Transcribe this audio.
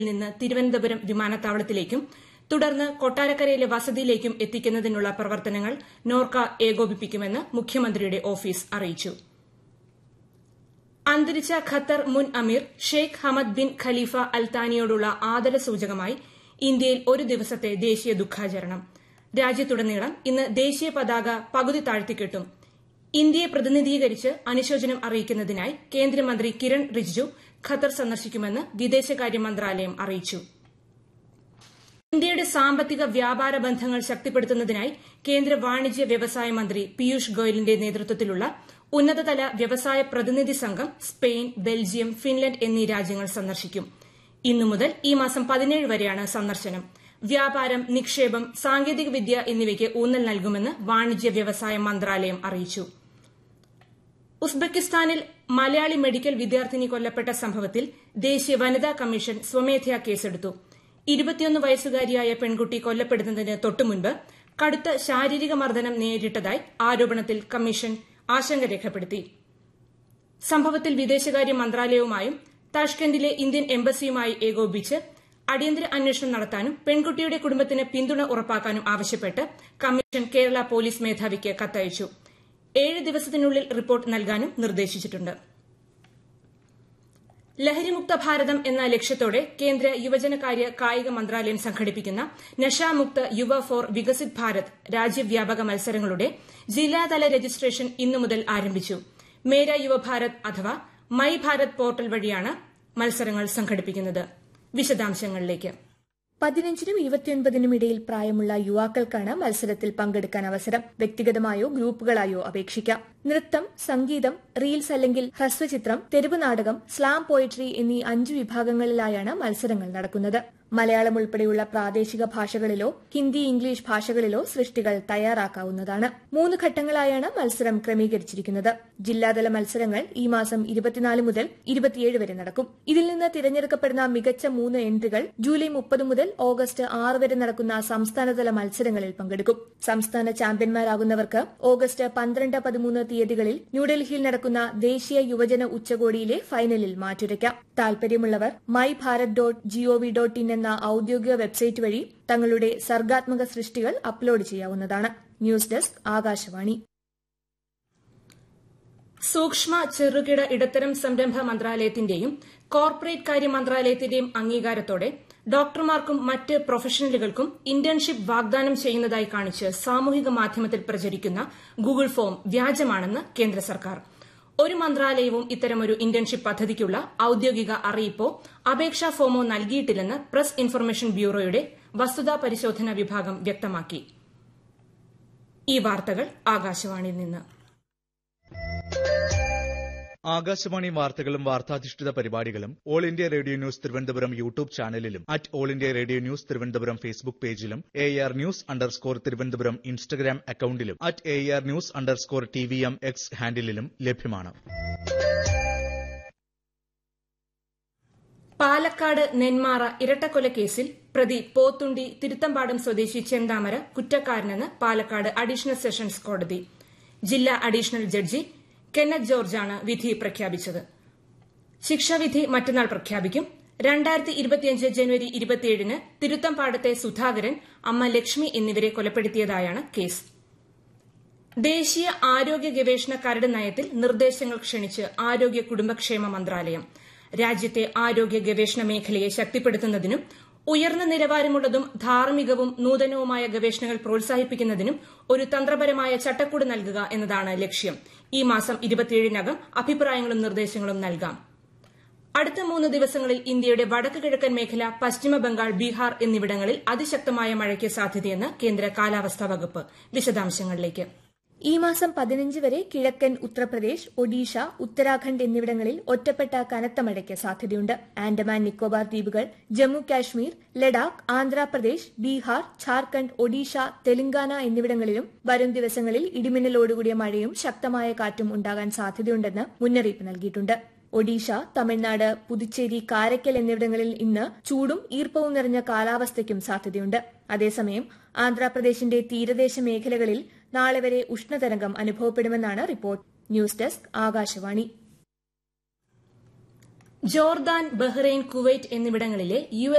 നിന്ന് തിരുവനന്തപുരം വിമാനത്താവളത്തിലേക്കും തുടർന്ന് കൊട്ടാരക്കരയിലെ വസതിയിലേക്കും എത്തിക്കുന്നതിനുള്ള പ്രവർത്തനങ്ങൾ നോർക്ക ഏകോപിപ്പിക്കുമെന്ന് മുഖ്യമന്ത്രിയുടെ ഓഫീസ് അറിയിച്ചു അന്തരിച്ച ഖത്തർ മുൻ അമീർ ഷെയ്ഖ് ഹമദ് ബിൻ ഖലീഫ അൽത്താനിയോടുള്ള ആദരസൂചകമായി ഇന്ത്യയിൽ ഒരു ദിവസത്തെ ദേശീയ ദുഃഖാചരണം രാജ്യത്തുടനീളം ഇന്ന് ദേശീയ പതാക പകുതി താഴ്ത്തിക്കെട്ടും ഇന്ത്യയെ പ്രതിനിധീകരിച്ച് അനുശോചനം അറിയിക്കുന്നതിനായി കേന്ദ്രമന്ത്രി കിരൺ റിജിജു ഖത്തർ സന്ദർശിക്കുമെന്ന് വിദേശകാര്യ മന്ത്രാലയം അറിയിച്ചു ഇന്ത്യയുടെ സാമ്പത്തിക വ്യാപാര ബന്ധങ്ങൾ ശക്തിപ്പെടുത്തുന്നതിനായി കേന്ദ്ര വാണിജ്യ വ്യവസായ മന്ത്രി പീയൂഷ് ഗോയലിന്റെ നേതൃത്വത്തിലുള്ള ഉന്നതതല വ്യവസായ പ്രതിനിധി സംഘം സ്പെയിൻ ബെൽജിയം ഫിൻലൻഡ് എന്നീ രാജ്യങ്ങൾ സന്ദർശിക്കും ഇന്നു മുതൽ ഈ മാസം പതിനേഴ് വരെയാണ് സന്ദർശനം വ്യാപാരം നിക്ഷേപം സാങ്കേതികവിദ്യ എന്നിവയ്ക്ക് ഊന്നൽ നൽകുമെന്ന് വാണിജ്യ വ്യവസായ മന്ത്രാലയം അറിയിച്ചു ഉസ്ബെക്കിസ്ഥാനിൽ മലയാളി മെഡിക്കൽ വിദ്യാർത്ഥിനി കൊല്ലപ്പെട്ട സംഭവത്തിൽ ദേശീയ വനിതാ കമ്മീഷൻ സ്വമേധയാ കേസെടുത്തു ഇരുപത്തിയൊന്ന് വയസ്സുകാരിയായ പെൺകുട്ടി കൊല്ലപ്പെടുന്നതിന് തൊട്ടുമുൻപ് കടുത്ത ശാരീരിക മർദ്ദനം നേരിട്ടതായി ആരോപണത്തിൽ കമ്മീഷൻ ആശങ്ക രേഖപ്പെടുത്തി സംഭവത്തിൽ വിദേശകാര്യ മന്ത്രാലയവുമായും താഷ്കന്റിലെ ഇന്ത്യൻ എംബസിയുമായി ഏകോപിപ്പിച്ച് അടിയന്തര അന്വേഷണം നടത്താനും പെൺകുട്ടിയുടെ കുടുംബത്തിന് പിന്തുണ ഉറപ്പാക്കാനും ആവശ്യപ്പെട്ട് കമ്മീഷൻ കേരള പോലീസ് മേധാവിക്ക് കത്തയച്ചു ഏഴ് ദിവസത്തിനുള്ളിൽ റിപ്പോർട്ട് നൽകാനും നിർദ്ദേശിച്ചിട്ടുണ്ട് ലഹരിമുക്ത ഭാരതം എന്ന ലക്ഷ്യത്തോടെ കേന്ദ്ര യുവജനകാര്യ കായിക മന്ത്രാലയം സംഘടിപ്പിക്കുന്ന നഷാമുക്ത് യുവ ഫോർ വികസിത് ഭാരത് രാജ്യവ്യാപക മത്സരങ്ങളുടെ ജില്ലാതല രജിസ്ട്രേഷൻ ഇന്നു മുതൽ ആരംഭിച്ചു മേര യുവഭാരത് അഥവാ മൈ ഭാരത് പോർട്ടൽ വഴിയാണ് മത്സരങ്ങൾ സംഘടിപ്പിക്കുന്നത് വിശദാംശങ്ങളിലേക്ക് പതിനഞ്ചിനും ഇരുപത്തിയൊൻപതിനും ഇടയിൽ പ്രായമുള്ള യുവാക്കൾക്കാണ് മത്സരത്തിൽ പങ്കെടുക്കാൻ അവസരം വ്യക്തിഗതമായോ ഗ്രൂപ്പുകളായോ അപേക്ഷിക്കാം നൃത്തം സംഗീതം റീൽസ് അല്ലെങ്കിൽ ഹ്രസ്വചിത്രം തെരുവ് നാടകം സ്ലാം പോയട്രി എന്നീ അഞ്ച് വിഭാഗങ്ങളിലായാണ് മത്സരങ്ങൾ നടക്കുന്നത് മലയാളം ഉൾപ്പെടെയുള്ള പ്രാദേശിക ഭാഷകളിലോ ഹിന്ദി ഇംഗ്ലീഷ് ഭാഷകളിലോ സൃഷ്ടികൾ തയ്യാറാക്കാവുന്നതാണ് മൂന്ന് ഘട്ടങ്ങളായാണ് മത്സരം ക്രമീകരിച്ചിരിക്കുന്നത് ജില്ലാതല മത്സരങ്ങൾ ഈ മാസം ഇരുപത്തിനാല് മുതൽ ഇരുപത്തിയേഴ് വരെ നടക്കും ഇതിൽ നിന്ന് തിരഞ്ഞെടുക്കപ്പെടുന്ന മികച്ച മൂന്ന് എൻട്രികൾ ജൂലൈ മുപ്പത് മുതൽ ഓഗസ്റ്റ് ആറ് വരെ നടക്കുന്ന സംസ്ഥാനതല മത്സരങ്ങളിൽ പങ്കെടുക്കും സംസ്ഥാന ചാമ്പ്യന്മാരാകുന്നവർക്ക് ഓഗസ്റ്റ് പന്ത്രണ്ട് പതിമൂന്ന് തീയതികളിൽ ന്യൂഡൽഹിയിൽ നടക്കുന്ന ദേശീയ യുവജന ഉച്ചകോടിയിലെ ഫൈനലിൽ മാറ്റുരയ്ക്കാം താൽപര്യമുള്ളവർ my Bharat dot GOV dot in എന്ന ഔദ്യോഗിക വെബ്സൈറ്റ് വഴി തങ്ങളുടെ സർഗാത്മക സൃഷ്ടികൾ അപ്ലോഡ് ചെയ്യാവുന്നതാണ് ന്യൂസ് ഡെസ്ക് ആകാശവാണി സൂക്ഷ്മ ചെറുകിട ഇടത്തരം സംരംഭ മന്ത്രാലയത്തിന്റെയും കോർപ്പറേറ്റ് കാര്യ മന്ത്രാലയത്തിന്റെയും അംഗീകാരത്തോടെ ഡോക്ടർമാർക്കും മറ്റ് പ്രൊഫഷണലുകൾക്കും ഇന്റേൺഷിപ്പ് വാഗ്ദാനം ചെയ്യുന്നതായി കാണിച്ച് സാമൂഹിക മാധ്യമത്തിൽ പ്രചരിക്കുന്ന ഗൂഗിൾ ഫോം വ്യാജമാണെന്ന് കേന്ദ്ര സർക്കാർ ഒരു മന്ത്രാലയവും ഇത്തരമൊരു ഇന്റേൺഷിപ്പ് പദ്ധതിക്കുള്ള ഔദ്യോഗിക അറിയിപ്പോ അപേക്ഷാ ഫോമോ നൽകിയിട്ടില്ലെന്ന് പ്രസ് ഇൻഫർമേഷൻ ബ്യൂറോയുടെ വസ്തുതാ പരിശോധന വിഭാഗം വ്യക്തമാക്കി ഈ വാർത്തകൾ ആകാശവാണിയിൽ നിന്ന് ആകാശവാണി വാർത്തകളും വാർത്താധിഷ്ഠിത പരിപാടികളും All India Radio News Thiruvananthapuram YouTube ചാനലിലും at All India Radio News Thiruvananthapuram Facebook പേജിലും A R news underscore Thiruvananthapuram Instagram അക്കൌണ്ടിലും at A R news underscore T V M X ഹാൻഡിലും ലഭ്യമാണ് പാലക്കാട് നെന്മാറ ഇരട്ടക്കൊലക്കേസിൽ പ്രതി പോത്തുണ്ടി തിരുത്തമ്പാടം സ്വദേശി ചെന്താമര കുറ്റക്കാരനെന്ന് പാലക്കാട് അഡീഷണൽ സെഷൻസ് കോടതി ജില്ലാ അഡീഷണൽ ജഡ്ജി കെന്നത്ത് ജോർജാണ് വിധി പ്രഖ്യാപിച്ചത് ശിക്ഷാവിധി മറ്റന്നാൾ പ്രഖ്യാപിക്കും രണ്ടായിരത്തി ഇരുപത്തിയഞ്ച് ജനുവരി ഇരുപത്തിയേഴിന് തിരുത്തമ്പാടത്തെ സുധാകരൻ അമ്മ ലക്ഷ്മി എന്നിവരെ കൊലപ്പെടുത്തിയതായാണ് കേസ് ദേശീയ ആരോഗ്യ ഗവേഷണ കരട് നയത്തിൽ നിർദ്ദേശങ്ങൾ ക്ഷണിച്ച് ആരോഗ്യ കുടുംബക്ഷേമ മന്ത്രാലയം രാജ്യത്തെ ആരോഗ്യ ഗവേഷണ മേഖലയെ ശക്തിപ്പെടുത്തുന്നതിനും ഉയർന്ന നിലവാരമുള്ളതും ധാർമ്മികവും നൂതനവുമായ ഗവേഷണങ്ങൾ പ്രോത്സാഹിപ്പിക്കുന്നതിനും ഒരു തന്ത്രപരമായ ചട്ടക്കൂട് നൽകുക എന്നതാണ് ലക്ഷ്യം ഈ മാസം ഇരുപത്തിയേഴിനകം അഭിപ്രായങ്ങളും നിർദ്ദേശങ്ങളും നൽകാം അടുത്ത മൂന്ന് ദിവസങ്ങളിൽ ഇന്ത്യയുടെ വടക്ക് കിഴക്കൻ മേഖല പശ്ചിമ ബംഗാൾ ബീഹാർ എന്നിവിടങ്ങളിൽ അതിശക്തമായ മഴയ്ക്ക് സാധ്യതയെന്ന് കേന്ദ്ര കാലാവസ്ഥാ വകുപ്പ് വിശദാംശങ്ങളിലേക്ക് ഈ മാസം പതിനഞ്ച് വരെ കിഴക്കൻ ഉത്തർപ്രദേശ് ഒഡീഷ ഉത്തരാഖണ്ഡ് എന്നിവിടങ്ങളിൽ ഒറ്റപ്പെട്ട കനത്ത മഴയ്ക്ക് സാധ്യതയുണ്ട് ആൻഡമാൻ നിക്കോബാർ ദ്വീപുകൾ ജമ്മു കാശ്മീർ ലഡാക്ക് ആന്ധ്രാപ്രദേശ് ബീഹാർ ഝാർഖണ്ഡ് ഒഡീഷ തെലങ്കാന എന്നിവിടങ്ങളിലും വരും ദിവസങ്ങളിൽ ഇടിമിന്നലോടുകൂടിയ മഴയും ശക്തമായ കാറ്റും ഉണ്ടാകാൻ സാധ്യതയുണ്ടെന്ന് മുന്നറിയിപ്പ് നൽകിയിട്ടുണ്ട് ഒഡീഷ തമിഴ്നാട് പുതുച്ചേരി കാരയ്ക്കൽ എന്നിവിടങ്ങളിൽ ഇന്ന് ചൂടും ഈർപ്പവും നിറഞ്ഞ കാലാവസ്ഥയ്ക്കും സാധ്യതയുണ്ട് അതേസമയം ആന്ധ്രാപ്രദേശിന്റെ തീരദേശ മേഖലകളിൽ നാളെ വരെ ഉഷ്ണതരംഗം അനുഭവപ്പെടുമെന്നാണ് report news desk Akashvani Jordan Bahrain Kuwait എന്നിവിടങ്ങളിലെ യു